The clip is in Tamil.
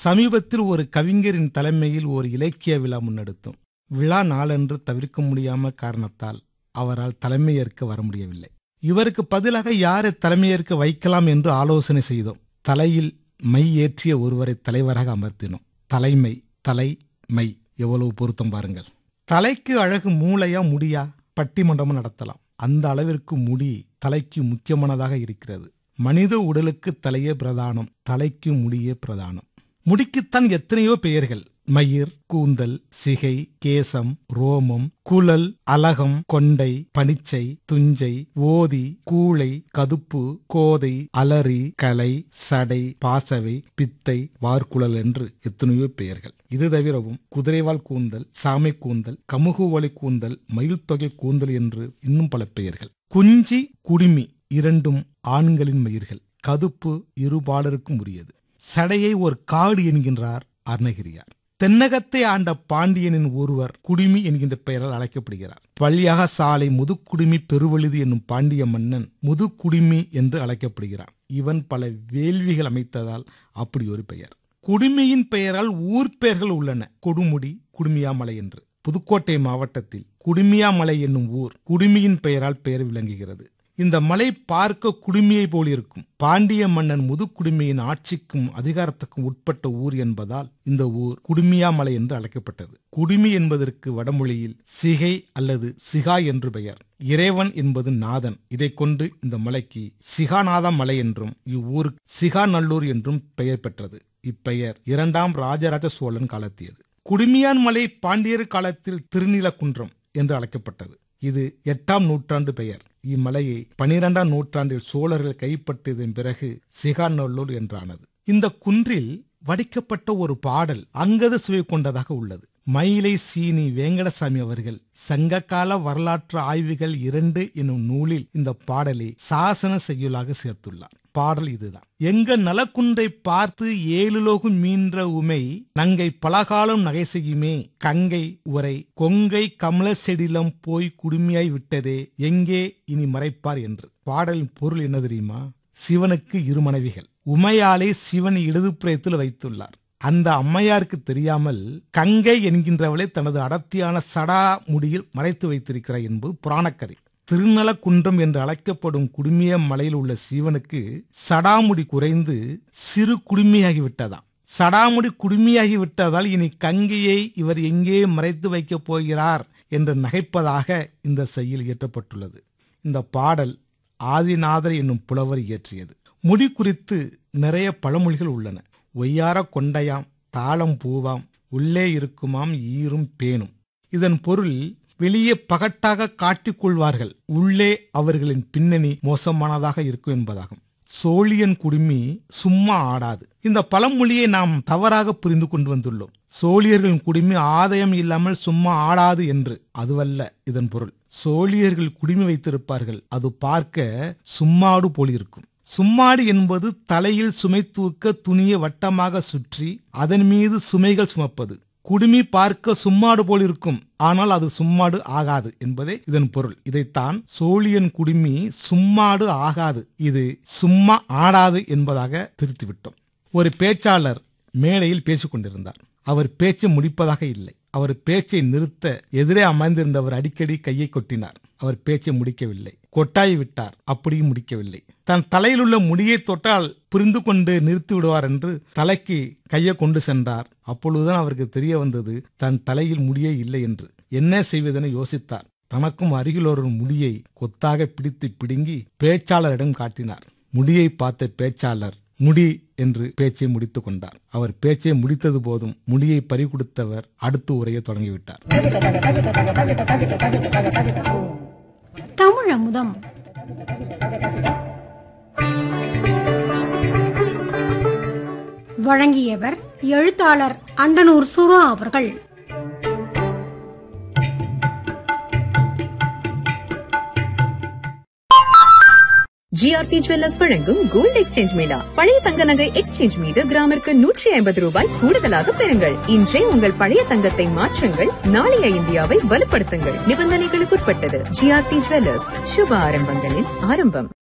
சமீபத்தில் ஒரு கவிஞரின் தலைமையில் ஒரு இலக்கிய விழா முன்னெடுத்தோம் விழா நாளன்று தவிர்க்க முடியாம காரணத்தால் அவரால் தலைமையேற்க வர முடியவில்லை இவருக்கு பதிலாக யாரை தலைமையேற்க வைக்கலாம் என்று ஆலோசனை செய்தோம் தலையில் மை ஏற்றிய ஒருவரை தலைவராக அமர்த்தினோம் தலைமை தலை மை எவ்வளவு பொருத்தம் பாருங்கள் தலைக்கு அழகு மூளையா முடியா பட்டிமன்றமும் நடத்தலாம் அந்த அளவிற்கு முடி தலைக்கு முக்கியமானதாக இருக்கிறது மனித உடலுக்கு தலையே பிரதானம் தலைக்கு முடியே பிரதானம் முடிக்குத்தான் எத்தனையோ பெயர்கள் மயிர் கூந்தல் சிகை கேசம் ரோமம் குழல் அலகம் கொண்டை பனிச்சை துஞ்சை ஓதி கூளை கதுப்பு கோதை அலறி கலை சடை பாசவை பித்தை வார்குழல் என்று எத்தனையோ பெயர்கள் இது தவிரவும் குதிரைவால் கூந்தல் சாமை கூந்தல் கமுகு ஒலை கூந்தல் மயில் தொகை கூந்தல் என்று இன்னும் பல பெயர்கள் குஞ்சி குடிமி இரண்டும் ஆண்களின் மயிர்கள் கதுப்பு இருபாலருக்கும் உரியது சடையை ஒரு காடு என்கின்றார் அருணகிரியார் தென்னகத்தை ஆண்ட பாண்டியனின் ஒருவர் குடிமி என்கின்ற பெயரால் அழைக்கப்படுகிறார் பள்ளியாக சாலை முதுக்குடுமி பெருவழுதி என்னும் பாண்டிய மன்னன் முதுக்குடுமி என்று அழைக்கப்படுகிறான் இவன் பல வேள்விகள் அமைத்ததால் அப்படி ஒரு பெயர் குடுமியின் பெயரால் ஊர் பெயர்கள் உள்ளன கொடுமுடி குடுமியாமலை என்று புதுக்கோட்டை மாவட்டத்தில் குடுமியாமலை என்னும் ஊர் குடுமியின் பெயரால் பெயர் விளங்குகிறது இந்த மலை பார்க்க குடுமியை போல் இருக்கும் பாண்டிய மன்னன் முதுக்குடுமியின் ஆட்சிக்கும் அதிகாரத்துக்கும் உட்பட்ட ஊர் என்பதால் இந்த ஊர் குடுமியா மலை என்று அழைக்கப்பட்டது குடுமி என்பதற்கு வடமொழியில் சிகை அல்லது சிகா என்று பெயர் இறைவன் என்பது நாதன் இதை கொண்டு இந்த மலைக்கு சிகாநாத மலை என்றும் இவ்வூருக்கு சிகாநல்லூர் என்றும் பெயர் பெற்றது இப்பெயர் இரண்டாம் ராஜராஜ சோழன் காலத்தியது குடுமியான் மலை பாண்டியர் காலத்தில் திருநிலக்குன்றம் என்று அழைக்கப்பட்டது இது எட்டாம் நூற்றாண்டு பெயர் இம்மலையை பனிரெண்டாம் நூற்றாண்டில் சோழர்கள் கைப்பற்றியதன் பிறகு சிகாநல்லூர் என்றானது இந்த குன்றில் வடிக்கப்பட்ட ஒரு பாடல் அங்கத சுவை கொண்டதாக உள்ளது மயிலை சீனி வேங்கடசாமி அவர்கள் சங்ககால வரலாற்று ஆய்வுகள் இரண்டு எனும் நூலில் இந்த பாடலை சாசன செய்யுளாக சேர்த்துள்ளார் பாடல் இதுதான் எங்க நலக்குன்றை பார்த்து ஏழுலோகும் மீன்ற உமை நங்கை பலகாலம் நகை செய்யுமே கங்கை உரை கொங்கை கமல செடிலம் போய் குடுமையாய் விட்டதே எங்கே இனி மறைப்பார் என்று பாடலின் பொருள் என்ன தெரியுமா சிவனுக்கு இரு மனைவிகள் உமையாலை சிவன் இடதுப்புறத்தில் வைத்துள்ளார் அந்த அம்மையாருக்கு தெரியாமல் கங்கை என்கின்றவளை தனது அடர்த்தியான சடா முடியில் மறைத்து வைத்திருக்கிறார் என்பது புராணக்கதை திருநலக்குன்றம் என்று அழைக்கப்படும் குடுமிய மலையில் உள்ள சிவனுக்கு சடாமுடி குறைந்து சிறு குடுமியாகிவிட்டதாம் சடாமுடி குடுமியாகி விட்டதால் இனி கங்கையை இவர் எங்கே மறைத்து வைக்கப் போகிறார் என்று நகைப்பதாக இந்த செய்யில் இயற்றப்பட்டுள்ளது இந்த பாடல் ஆதிநாதர் என்னும் புலவர் இயற்றியது முடி குறித்து நிறைய பழமொழிகள் உள்ளன ஒய்யார கொண்டையாம் தாளம் பூவாம் உள்ளே இருக்குமாம் ஈரும் பேணும் இதன் பொருள் வெளியே பகட்டாக காட்டிக் கொள்வார்கள் உள்ளே அவர்களின் பின்னணி மோசமானதாக இருக்கும் என்பதாகும் சோழியன் குடுமி சும்மா ஆடாது இந்த பழமொழியை நாம் தவறாக புரிந்து கொண்டு வந்துள்ளோம் சோழியர்களின் குடுமி ஆதாயம் இல்லாமல் சும்மா ஆடாது என்று அதுவல்ல இதன் பொருள் சோழியர்கள் குடுமி வைத்திருப்பார்கள் அது பார்க்க சும்மாடு போலிருக்கும் சும்மாடு என்பது தலையில் சுமை தூக்க துணியை வட்டமாக சுற்றி அதன் மீது சுமைகள் சுமப்பது குடுமி பார்க்க சும்மாடு போல் இருக்கும் ஆனால் அது சும்மாடு ஆகாது என்பதே இதன் பொருள் இதைத்தான் சோழியன் குடுமி சும்மாடு ஆகாது இது சும்மா ஆடாது என்பதாக திருத்திவிட்டோம் ஒரு பேச்சாளர் மேடையில் பேசிக் கொண்டிருந்தார் அவர் பேச்சை முடிப்பதாக இல்லை அவர் பேச்சை நிறுத்த எதிரே அமர்ந்திருந்தவர் அடிக்கடி கையை கொட்டினார் அவர் பேச்சை முடிக்கவில்லை கொட்டாய் விட்டார் அப்படியும் முடிக்கவில்லை தன் தலையில் உள்ள முடியை தொட்டால் புரிந்து கொண்டு நிறுத்தி விடுவார் என்று தலைக்கு கையை கொண்டு சென்றார் அப்பொழுதுதான் அவருக்கு தெரிய வந்தது தன் தலையில் முடியே இல்லை என்று என்ன செய்வதென யோசித்தார் தனக்கும் அருகில் ஒரு முடியை கொத்தாக பிடித்து பிடுங்கி பேச்சாளரிடம் காட்டினார் முடியை பார்த்த பேச்சாளர் முடி என்று பேச்சை முடித்துக் கொண்டார் அவர் பேச்சை முடித்தது போதும் முடியை பறிகொடுத்தவர் அடுத்து உரைய தொடங்கிவிட்டார் தமிழமுதம் வழங்கியவர் எழுத்தாளர் அண்டனூர் சுரா அவர்கள் ஜிஆர்டி ஜுவல்லர்ஸ் வழங்கும் கோல்டு எக்ஸ்சேஞ்ச் மேளா பழைய தங்க நகை எக்ஸ்சேஞ்ச் மீது கிராமிற்கு நூற்றி ஐம்பது ரூபாய் கூடுதலாக பெறுங்கள் இன்றே உங்கள் பழைய தங்கத்தை மாற்றுங்கள் நாளைய இந்தியாவை வலுப்படுத்துங்கள் நிபந்தனைகளுக்குட்பட்டது ஜிஆர்டி ஜுவல்லர்ஸ் சுப ஆரம்பங்களின் ஆரம்பம்